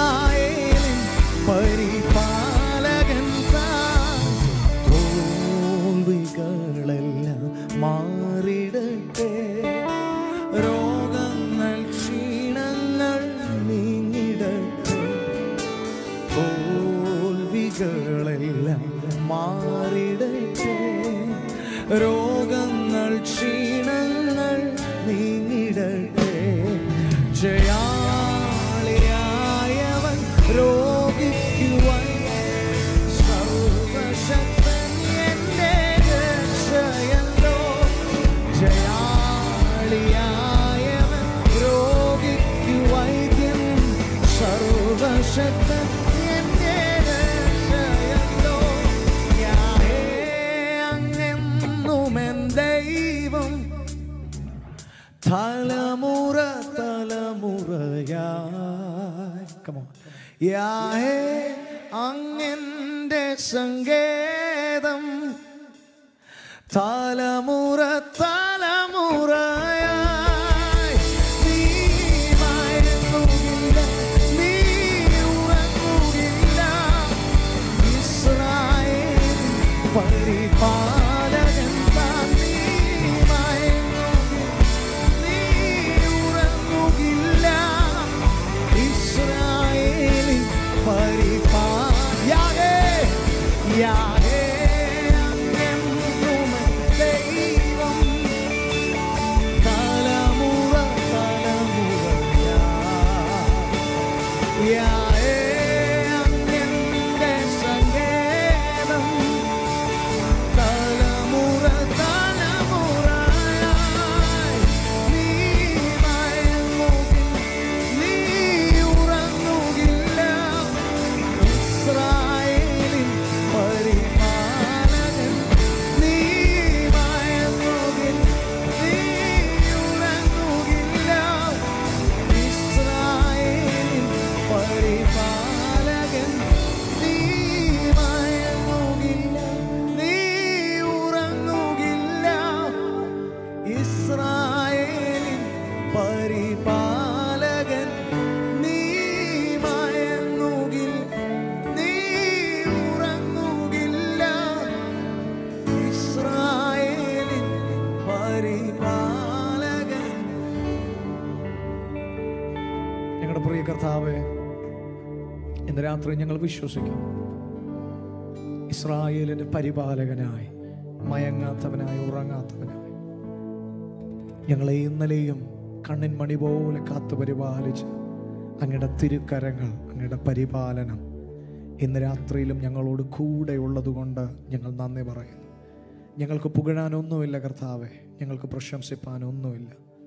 ഇസ്രായേലിൻ പരിപാലകൻ താൻ. മാറിടട്ടെ രോഗങ്ങൾ ക്ഷീണങ്ങൾ നീങ്ങിടട്ടെ ജയാളിയായവൻ രോഗിക്കുവാൻ സർവശക്തൻ എന്റെ രക്ഷയല്ലോ ജയാളിയായവൻ രോഗിക്കു വൈദ്യൻ സർവശക്തൻ എന്റെ രക്ഷയല്ലോ യാഹേ അങ്ങെന്നും എൻ ദൈവം തലമുറ തലമുറയായി കമോ യാഹേ അങ്ങന്റെ സങ്കേതം തലമുറ തലമുറയായി നീ മയങ്ങുകില്ല, നീ ഉറങ്ങുകില്ല. ഇസ്രായേൽ പരിപാലകൻ താൻ നീ മയങ്ങുകില്ല, നീ ഉറങ്ങുകില്ല. ഇസ്രായേലിൻ പരിപാ- യാഹേ, യാഹേ, അങ്ങെന്നും ദൈവം തലമുറ തലമുറയായി. യാഹേ, അങ്ങെന്റെ സങ്കേതം തലമുറ തലമുറയായി. നീ മയങ്ങുകില്ല, നീ ഉറങ്ങുകില്ല. ഇസ്രായേലിൻ പരിപാലകൻ നീ മയങ്ങുകില്ല, നീ ഉറങ്ങുകില്ല. ഇസ്രായേലിൻ പരിപാലകൻ നീ മയങ്ങുകില്ല, നീ ഉറങ്ങുകില്ല. ഇസ്രായേലിൻ പരിപാലകൻ നീ മയങ്ങുകില്ല, നീ ഉറങ്ങുകില്ല. ഇസ്രായേലിൻ പരിപാലകൻ ഞങ്ങളുടെ പ്രിയ കർത്താവേ ഇന്ന് രാത്രി ഞങ്ങൾ വിശ്വസിക്കുന്നു ഇസ്രായേലിന്റെ പരിപാലകനായി മയങ്ങാത്തവനായി ഉറങ്ങാത്തവനായി ഞങ്ങളെ ഇന്നലെയും കണ്ണിൻ മണി പോലെ കാത്തു പരിപാലിച്ച് അങ്ങയുടെ തിരുക്കരങ്ങൾ അങ്ങയുടെ പരിപാലനം ഇന്ന് രാത്രിയിലും ഞങ്ങളോട് കൂടെ ഉള്ളതുകൊണ്ട് ഞങ്ങൾ നന്ദി പറയുന്നു ഞങ്ങൾക്ക് പുകഴാനൊന്നുമില്ല കർത്താവെ ഞങ്ങൾക്ക് പ്രശംസിപ്പാനൊന്നുമില്ല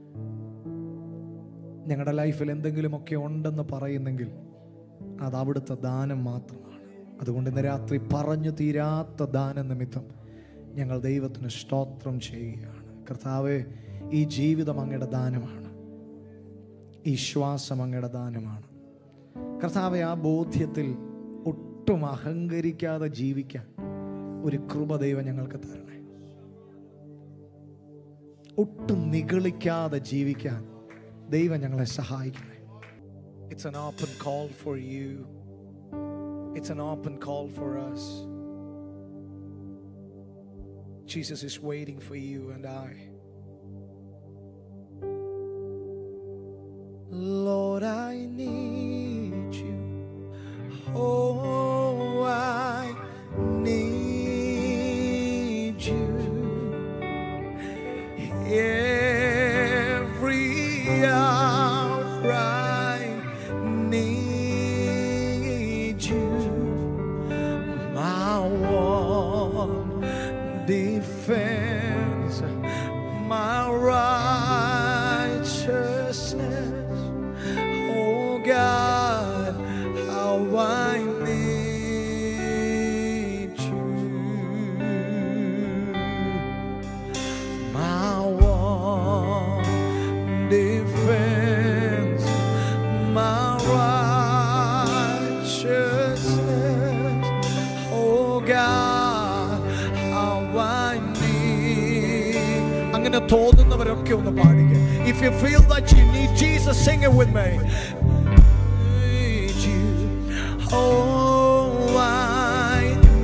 ഞങ്ങളുടെ ലൈഫിൽ എന്തെങ്കിലുമൊക്കെ ഉണ്ടെന്ന് പറയുന്നെങ്കിൽ അത് അവിടുത്തെ ദാനം മാത്രമാണ് അതുകൊണ്ട് ഇന്ന് രാത്രി പറഞ്ഞു തീരാത്ത ദാന നിമിത്തം ഞങ്ങൾ ദൈവത്തിന് സ്തോത്രം ചെയ്യുകയാണ് കർത്താവെ ഈ ജീവിതം അങ്ങയുടെ ദാനമാണ് ഈ ശ്വാസം അങ്ങയുടെ ദാനമാണ് കർത്താവെ ആ ബോധ്യത്തിൽ ഒട്ടും അഹങ്കരിക്കാതെ ജീവിക്കാൻ ഒരു കൃപ ദൈവം ഞങ്ങൾക്ക് തരണേ ഒട്ടും നിഗളിക്കാതെ ജീവിക്കാൻ ദൈവം ഞങ്ങളെ സഹായിക്കണേ it's an open call for you it's an open call for us Jesus is waiting for you and I Lord I need you oh I need you every hour I need you, my one defense, my righteousness. Oh God, how I need you my one defense, my righteousness. Oh God, how I need. അങ്ങനെ തോന്നുന്നവരൊക്കെ ഒന്ന് പാടുക if you feel that you need Jesus sing it with me need you. Oh, I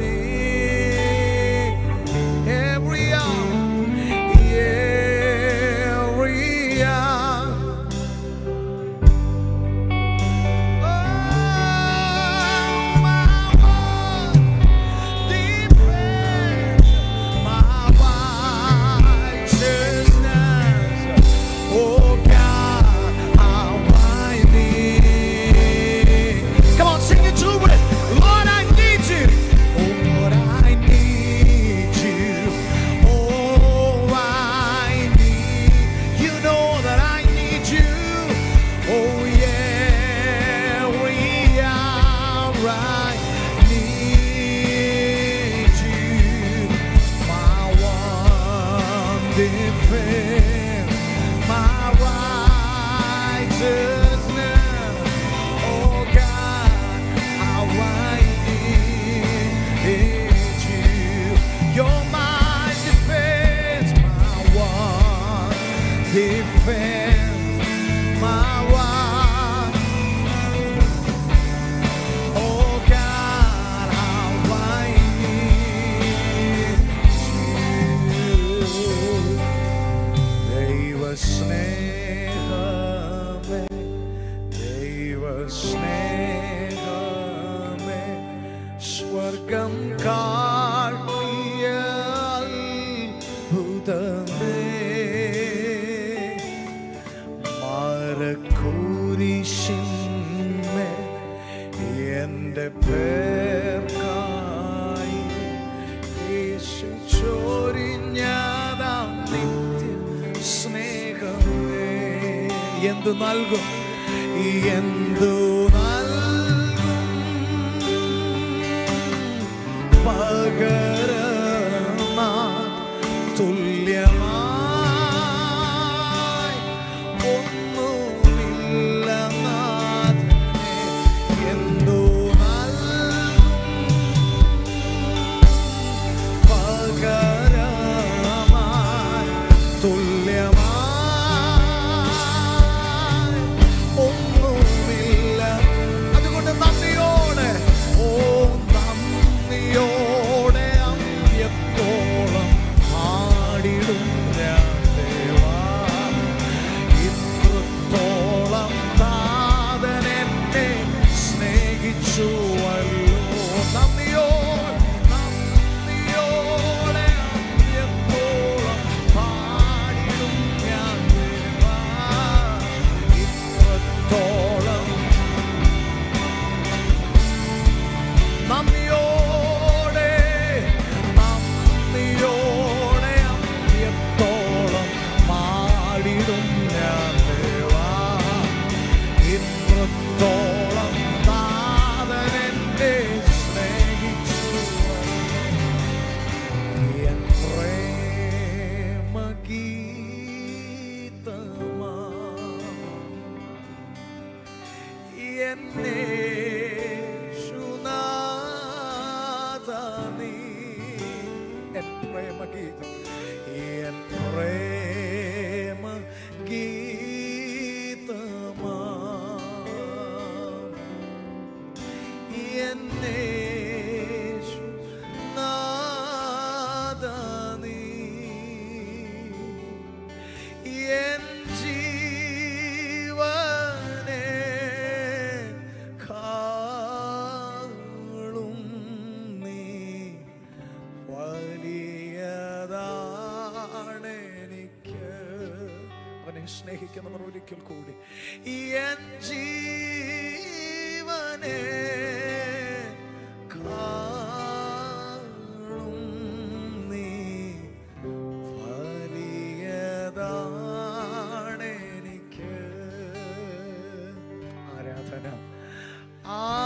need every hour, every hour. Oh, my one defense, സ്നേഹമേ സ്വർഗം കാട്ടിയ അത്ഭുതമേ മരക്കൂരിശിന്മേ എൻ്റെ പേർക്കായി യേശു ചോരിഞ്ഞതാം നിത്യ സ്നേഹമേ എന്തു നൽകും എന്തു നൽകും പകരമ തുല്യമായി ഒന്നുമില്ല നാഥനെ എന്തു നൽകും പകരമായി തുല്യമായി ഒന്നുമില്ല അതുകൊണ്ട് നന്ദിയോടെ ഓ നന്ദിയോടെ അന്ത്യത്തോളം പാടിടും ഞാൻ ദേവാ ഇത്രത്തോളം താതനെന്നെ സ്നേഹിച്ചുവല്ലോ നന്ദിയോ നന്ദിയോടെ അന്ത്യത്തോളം പാടിടും ഞാൻ ദേവാ ഇത്രത്തോളം നന്ദിയോടെ നന്ദിയോടെ അന്ത്യത്തോളം പാടിടും ഞാൻ ദേവാ ഇത്രത്തോളം നാഥനെന്നെ സ്നേഹിച്ചു എൻ പ്രേമഗീതമാ എന്നെ ശുനാഥനീ എൻ പ്രേമഗീതം എൻ പ്രേമ ഗീതമാ എന്നെ ശുനാഥനീ എൻ ജീവനെ കാളും നീ വലിയതാണെനിക്ക് അവനെ സ്നേഹിക്കുന്നവർ ഒരിക്കൽ കൂടി എൻ ജീവനെ കാളും നീ വലിയതാണെനിക്ക് ആരാധന ആ